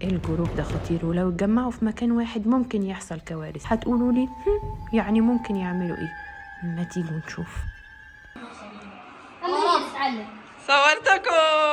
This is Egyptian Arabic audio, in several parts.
الجروب ده خطير ولو اتجمعوا في مكان واحد ممكن يحصل كوارث هتقولوا لي "هم، يعني ممكن يعملوا ايه ما تيجوا نشوف خلاص اتعلم صورتكم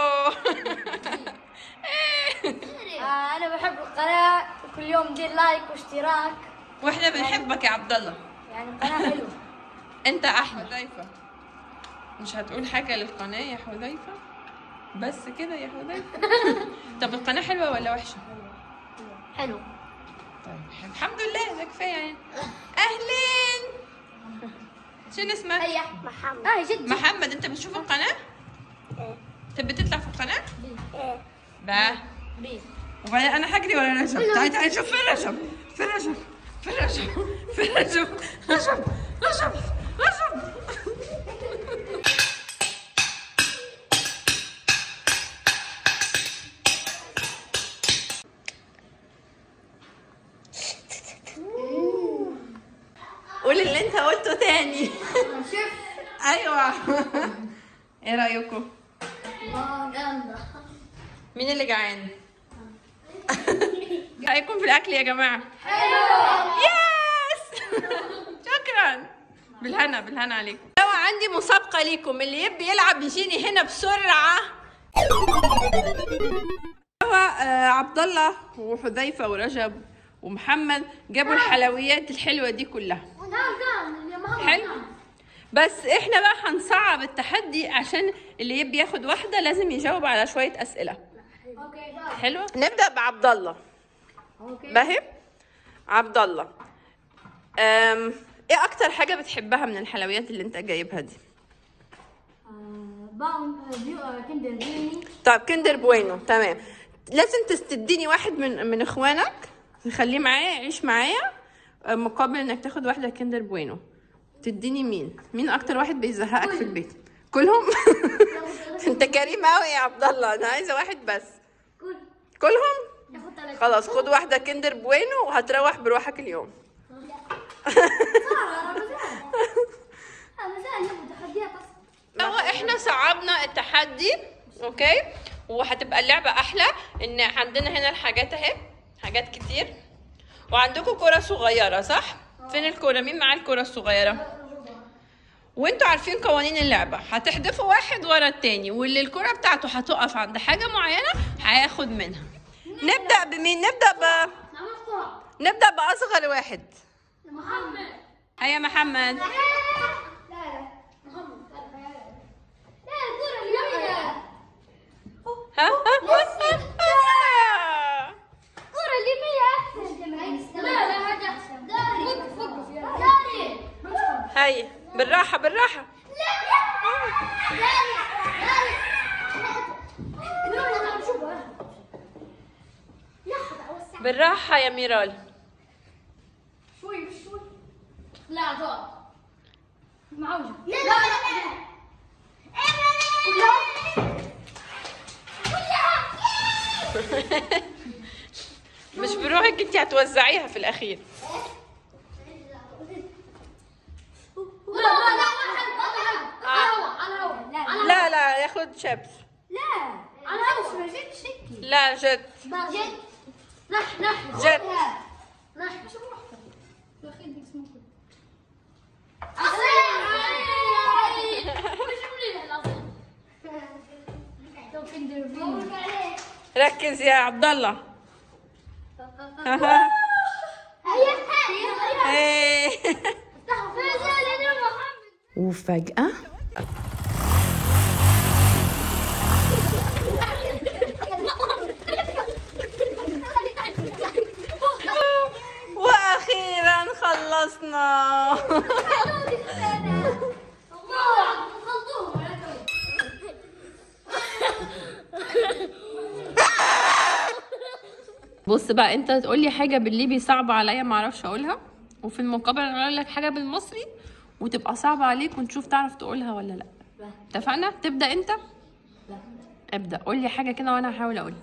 آه انا بحب القناه كل يوم دير لايك واشتراك واحنا بنحبك يا عبد الله يعني القناه حلوه انت احمد حذيفه مش هتقول حاجه للقناه يا حذيفه بس كده يا حذيفه طب القناه حلوه ولا وحشه حلو طيب الحمد لله ده كفايه يعني اهلين شنو اسمك هيا محمد اه جد محمد انت بتشوف القناه تبي تطلع في القناه بقى بيه وبعدين انا حجري ولا رجب تعالي تعالي شوف فين رجب فين رجب فين رجب فين رجب رجب رجب رجب قول اللي انت قلته تاني شوف ايوه ايه رايكم الله جامده مين اللي جعان رايكم في الاكل يا جماعه يس شكرا بالهنا بالهنا عليكم لو عندي مسابقه ليكم اللي يبي يلعب يجيني هنا بسرعه هو آه، عبد الله وحذيفه ورجب ومحمد جابوا الحلويات الحلوه دي كلها نعم نعم يا محمد حلو بس احنا بقى هنصعب التحدي عشان اللي يبي ياخد واحده لازم يجاوب على شويه اسئله اوكي حلو نبدا بعبد الله اوكي باهي عبد الله أم... ايه اكتر حاجه بتحبها من الحلويات اللي انت جايبها دي باون فيو كندر فيني طيب كندر بوينو تمام لازم تستديني واحد من من اخوانك نخليه معايا يعيش معايا أه، مقابل انك تاخد واحده كندر بوينو تديني مين مين اكتر واحد بيزهقك في البيت كلهم انت كريم قوي يا عبد الله انا عايزه واحد بس كل كلهم ياخد ثلاثة خلاص خد واحده كندر بوينو وهتروح بروحك اليوم رمضان يبغى تحديات اصلا هو احنا صعبنا التحدي اوكي وهتبقى اللعبه احلى ان عندنا هنا الحاجات اهي حاجات كتير وعندكم كرة صغيرة صح؟ فين الكرة؟ مين معاه الكرة الصغيرة؟ وانتوا عارفين قوانين اللعبة هتحدفوا واحد ورا التاني واللي الكرة بتاعته هتقف عند حاجة معينة هياخد منها نبدأ بمين؟ نبدأ ب نعمل كرة نبدأ بأصغر واحد محمد هيا محمد لا لا محمد لا الكرة اليمين ها؟ ها؟ الكرة اليمين احسن لا لا هذا احسن داري وقف داري هيا بالراحة بالراحة بالراحة يا ميرال شوي شوي لا ضغط معوجة لا لا لا مش بروحك انت هتوزعيها في الأخير لا لا ياخد شيبس لا انا امس ما جيت شكلي لا جد جد نح نح جد. نح شو رحت يا اخي بدك اسمه ركز يا عبد الله ها إيه. وفجأة واخيرا خلصنا بص بقى انت تقول لي حاجه بالليبي صعبه عليا ما اعرفش اقولها وفي المقابل انا اقول لك حاجه بالمصري وتبقى صعبه عليك ونشوف تعرف تقولها ولا لا اتفقنا تبدا انت ابدا قول لي حاجه كده وانا هحاول اقولها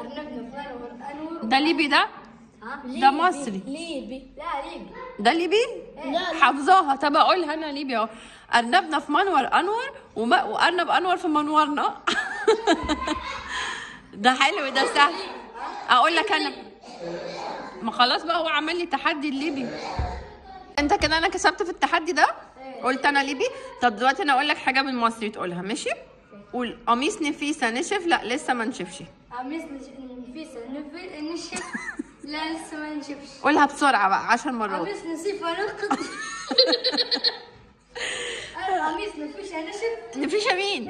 ده ليبي ده ده مصري ليبي لا ليبي ده ليبي حافظاها طب اقولها انا ليبي اهو ارنبنا في منور انور وما وارنب انور في منورنا ده حلو ده سهل اقول لك انا ما خلاص بقى هو عمل لي تحدي الليبي انت كده انا كسبت في التحدي ده قلت انا ليبي طب دلوقتي انا اقول لك حاجه بالمصري تقولها ماشي قول قميص نفيسه نشف لا لسه ما نشفش قميص نفيسة نف- نشف لا لسه ما نشفش قولها بسرعه بقى عشر مرات قميص نسيفة نقط قميص نفيسة نشف نفيشه مين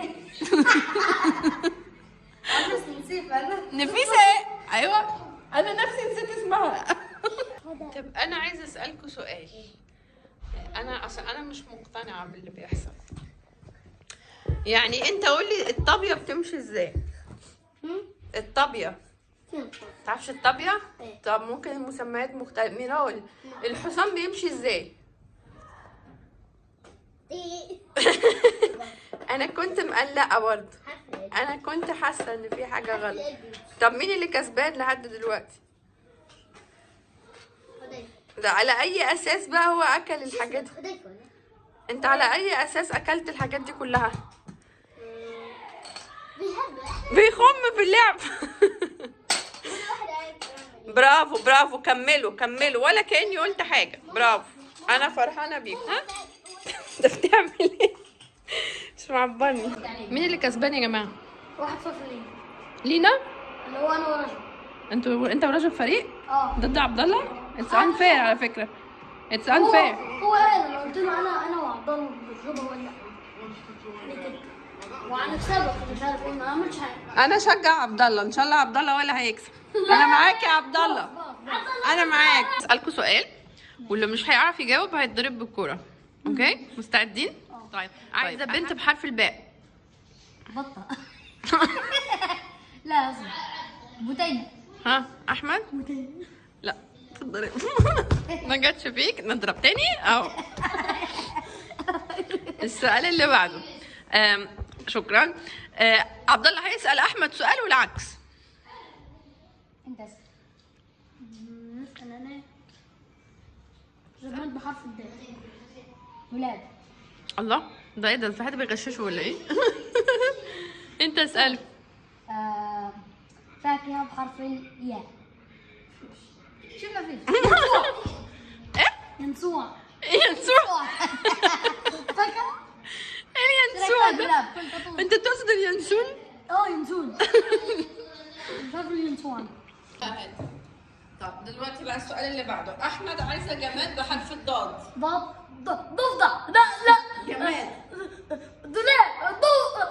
قميص نسيفة نقط نفيسه ايه ايوه انا نفسي نسيت اسمها طب انا عايزه اسالكوا سؤال انا اصلا انا مش مقتنعه باللي بيحصل يعني انت قولي الطابيه بتمشي ازاي الطابيه تعرفش الطابيه إيه. طب ممكن المسميات مختلفه ميرال الحصان بيمشي ازاي انا كنت مقلقه برضه انا كنت حاسه ان في حاجه غلط طب مين اللي كسبان لحد دلوقتي ده على اي اساس بقى هو اكل الحاجات دي انت على اي اساس اكلت الحاجات دي كلها بيخم في اللعب برافو برافو كملوا كملوا ولا كاني قلت حاجه برافو انا فرحانه بيكم ها ده بتعمل ايه مش معبرني مين اللي كسبان يا جماعه واحد صفر ليه لينا اللي هو انا ورجل انتوا انت ورجل فريق اه ضد عبد الله اتس انفير على فكره اتس هو انفير هو قال لو قلت له انا انا وعبد الله بنضربه ولا ليه كده؟ وهنكسبك مش عارف ايه ما عملتش حاجه انا اشجع عبد الله ان شاء الله عبد الله ولا هيكسب انا معاك يا عبد الله انا معاك اسالكوا سؤال واللي مش هيعرف يجاوب هيتضرب بالكوره اوكي مستعدين طيب عايزه بنت بحرف الباء بطه لا اصلا بوتين ها احمد لا تتضرب ما جاتش فيك نضرب تاني اهو السؤال اللي بعده آم، شكرا آه، عبد الله هيسال احمد سؤال والعكس انت اسال نسال انا جمال بحرف الدال ولاد الله ده ايه ده في حد بيغششه ولا ايه انت اسال آه، فاكهة بحرف الياء شو ما فيش ايه ينسوع ينسوع فاكهة ايه اليانسون ده لا كل تطور انت تقصد اليانسون اه ينسون بحرف الينسوان طب دلوقتي بقى السؤال اللي بعده احمد عايزه جماد بحرف الضاد ضب ضب ضفدع لا لا جماد ضلع ضو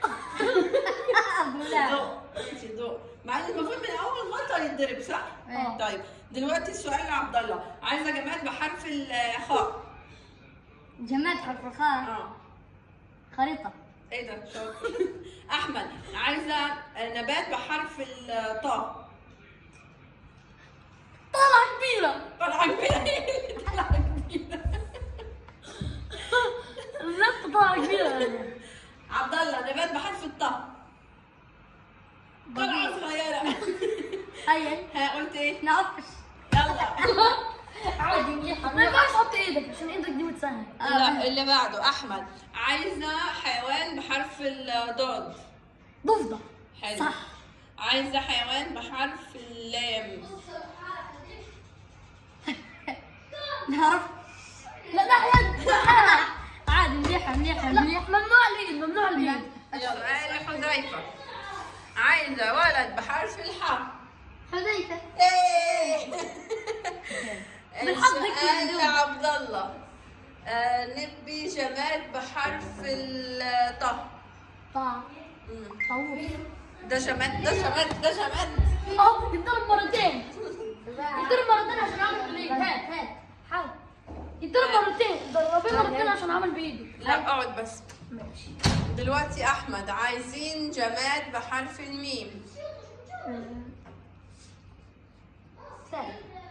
ضلع ضوء ماشي ضوء مع ان المفروض من اول غلطه يتضرب صح؟ اه. طيب دلوقتي السؤال لعبد الله عايزه جماد بحرف الخاء جماد حرف الخاء اه خريطة ايه ده شاطر احمد عايزه نبات بحرف الطاء طالعة كبيرة طلعه كبيره طلعه كبيره النفط طالعة كبيرة عبد الله نبات بحرف الطاء طلعه صغيره هيا ها قلت ايه؟ نقفش يلا عادي ما ينفعش تحط ايدك عشان ايدك دي بتسهل لا اللي بعده احمد عايزه حيوان بحرف الضاد ضفدع حلو صح عايزه حيوان بحرف اللام نعرف لا لا يد عادي مليحة مليحة مليحة ممنوع اليد ممنوع اليد سؤال حذيفه عايزه ولد بحرف الحاء حذيفة بالحظ كده. لعبد الله آه نبي جماد بحرف الطه طاع مم. طاووس ده جماد ده جماد ده جماد اه يتضرب مرتين يتضرب مرتين عشان عمل بايده هات هات حاول يتضرب مرتين ضربين مرتين عشان عمل بايده لا اقعد بس ماشي دلوقتي احمد عايزين جماد بحرف الميم سهل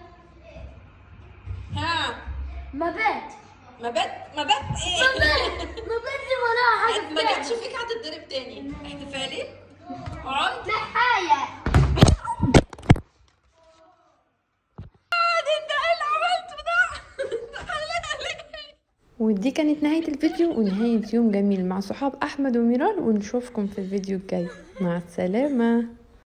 ها مبات مبات مبات ايه مبات مبات دي وراها حاجة ما جاتش فيك هتتضرب تاني احتفالي اقعد نحاية عادي انت ايه اللي عملته ده حلال عليك ودي كانت نهاية الفيديو ونهاية يوم جميل مع صحاب أحمد وميران ونشوفكم في الفيديو الجاي مع السلامة